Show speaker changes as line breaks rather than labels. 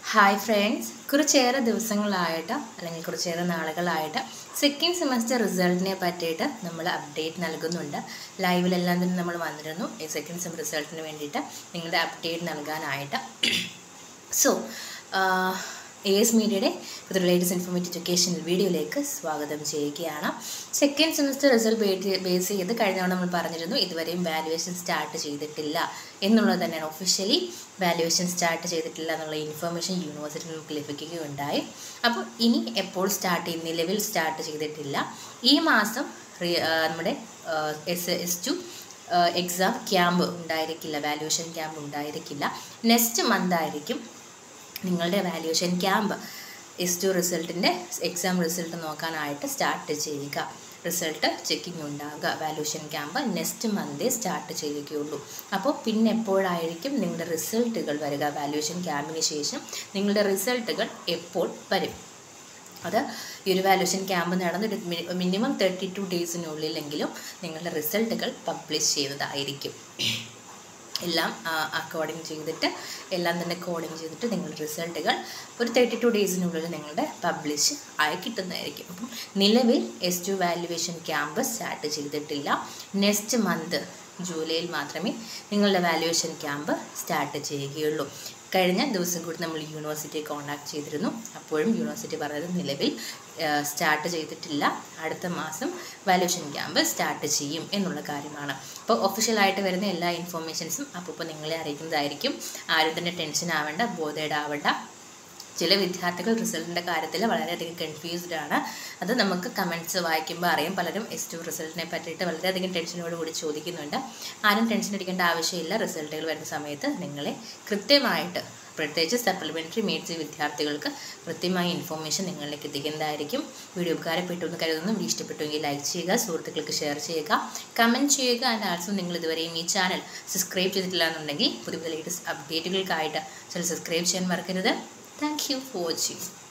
hi friends കുറച്ചേറെ ദിവസങ്ങളായിട്ട് അല്ലെങ്കിൽ കുറച്ചേറെ നാളുകളായിട്ട് സെക്കൻഡ് സെമസ്റ്റർ റിസൾട്ടിനെ പറ്റിയിട്ട് നമ്മൾ അപ്ഡേറ്റ് നൽകുന്നുണ്ട് ലൈവിലെല്ലാം തന്നെ നമ്മൾ വന്നിരുന്നു ഈ സെക്കൻഡ് സെം റിസൾട്ടിന് വേണ്ടിയിട്ട് നിങ്ങളുടെ അപ്ഡേറ്റ് നൽകാനായിട്ട് സോ എ എസ് മീഡിയയുടെ വിത്ത് ലേറ്റസ്റ്റ് ഇൻഫോർമേറ്റീവ് എഡ്യൂക്കേഷണൽ വീഡിയോയിലേക്ക് സ്വാഗതം ചെയ്യുകയാണ് സെക്കൻഡ് സെമസ്റ്റർ റിസൾട്ട് ബേസ് ചെയ്ത് കഴിഞ്ഞ തവണ നമ്മൾ പറഞ്ഞിരുന്നു ഇതുവരെയും വാല്യുവേഷൻ സ്റ്റാർട്ട് ചെയ്തിട്ടില്ല എന്നുള്ളത് തന്നെയാണ് ഒഫീഷ്യലി വാല്യുവേഷൻ സ്റ്റാർട്ട് ചെയ്തിട്ടില്ല എന്നുള്ള ഇൻഫർമേഷൻ യൂണിവേഴ്സിറ്റി നമുക്ക് ലഭിക്കുകയുണ്ടായി അപ്പോൾ ഇനി എപ്പോൾ സ്റ്റാർട്ട് ചെയ്യും നിലവിൽ സ്റ്റാർട്ട് ചെയ്തിട്ടില്ല ഈ മാസം റി- ആ, നമ്മുടെ S S two exam camp ഉണ്ടായിരിക്കില്ല വാല്യുവേഷൻ ക്യാമ്പ് ഉണ്ടായിരിക്കില്ല നെക്സ്റ്റ് മന്ത് ആയിരിക്കും നിങ്ങളുടെ വാല്യുവേഷൻ ക്യാമ്പ് എസ് ടു റിസൾട്ടിൻ്റെ എക്സാം റിസൾട്ട് നോക്കാനായിട്ട് സ്റ്റാർട്ട് ചെയ്യുക റിസൾട്ട് ചെക്കിംഗ് ഉണ്ടാകുക വാല്യുവേഷൻ ക്യാമ്പ് നെക്സ്റ്റ് മന്തേ സ്റ്റാർട്ട് ചെയ്യുകയുള്ളൂ അപ്പോൾ പിന്നെ എപ്പോഴായിരിക്കും നിങ്ങളുടെ റിസൾട്ടുകൾ വരിക വാല്യുവേഷൻ ക്യാമ്പിന് ശേഷം നിങ്ങളുടെ റിസൾട്ടുകൾ എപ്പോൾ വരും അത് ഈ ഒരു വാല്യുവേഷൻ ക്യാമ്പ് നടന്ന് ഒരു മിനിമം തേർട്ടി ടു ഡേയ്സിനുള്ളിലെങ്കിലും നിങ്ങളുടെ റിസൾട്ടുകൾ പബ്ലിഷ് ചെയ്യുന്നതായിരിക്കും എല്ലാം അക്കോർഡിങ് ചെയ്തിട്ട് എല്ലാം തന്നെ കോഡിങ് ചെയ്തിട്ട് നിങ്ങളുടെ റിസൾട്ടുകൾ ഒരു തേർട്ടി ടു ഡേയ്സിനുള്ളിൽ നിങ്ങളുടെ പബ്ലിഷ് ആയി കിട്ടുന്നതായിരിക്കും അപ്പം നിലവിൽ S two valuation camp start ചെയ്തിട്ടില്ല നെക്സ്റ്റ് മന്ത് ജൂലൈയിൽ മാത്രമേ നിങ്ങളുടെ വാല്യുവേഷൻ ക്യാമ്പ് സ്റ്റാർട്ട് ചെയ്യുകയുള്ളൂ കഴിഞ്ഞ ദിവസം കൂടി നമ്മൾ യൂണിവേഴ്സിറ്റിയെ കോൺടാക്ട് ചെയ്തിരുന്നു അപ്പോഴും യൂണിവേഴ്സിറ്റി പറഞ്ഞത് നിലവിൽ സ്റ്റാർട്ട് ചെയ്തിട്ടില്ല അടുത്ത മാസം വാല്യുവേഷൻ ക്യാമ്പ് സ്റ്റാർട്ട് ചെയ്യും എന്നുള്ള കാര്യമാണ് അപ്പോൾ ഒഫീഷ്യലായിട്ട് വരുന്ന എല്ലാ ഇൻഫോർമേഷൻസും അപ്പോൾ നിങ്ങളെ അറിയിക്കുന്നതായിരിക്കും ആരും തന്നെ ടെൻഷൻ ആവേണ്ട ബോധേഡ് ആവേണ്ട ചില വിദ്യാർത്ഥികൾ റിസൾട്ടിൻ്റെ കാര്യത്തിൽ വളരെയധികം കൺഫ്യൂസ്ഡ് ആണ് അത് നമുക്ക് കമൻറ്റ്സ് വായിക്കുമ്പോൾ അറിയാം പലരും എസ് ടു റിസൾട്ടിനെ പറ്റിയിട്ട് വളരെയധികം ടെൻഷനോട് കൂടി ചോദിക്കുന്നുണ്ട് ആരും ടെൻഷൻ അടിക്കേണ്ട ആവശ്യമില്ല റിസൾട്ടുകൾ വരുന്ന സമയത്ത് നിങ്ങളെ കൃത്യമായിട്ട് പ്രത്യേകിച്ച് സപ്ലിമെൻ്ററി മേറ്റ്സ് വിദ്യാർത്ഥികൾക്ക് കൃത്യമായ ഇൻഫോർമേഷൻ നിങ്ങളിലേക്ക് എത്തിക്കുന്നതായിരിക്കും വീഡിയോ ഉപകാരപ്പെട്ടു എന്ന് കരുതുന്നു വീഡിയോ ഇഷ്ടപ്പെട്ടുവെങ്കിൽ ലൈക്ക് ചെയ്യുക സുഹൃത്തുക്കൾക്ക് ഷെയർ ചെയ്യുക കമൻറ്റ് ചെയ്യുക ആൻഡ് ആൾസോ നിങ്ങൾ ഇതുവരെയും ഈ ചാനൽ സബ്സ്ക്രൈബ് ചെയ്തിട്ടില്ല എന്നുണ്ടെങ്കിൽ പുതിയ പുതിയ ലേറ്റസ്റ്റ് അപ്ഡേറ്റുകൾക്കായിട്ട് ചാനൽ സബ്സ്ക്രൈബ് ചെയ്യാൻ മറക്കരുത് താങ്ക് യു ഫോർ വാച്ചിങ്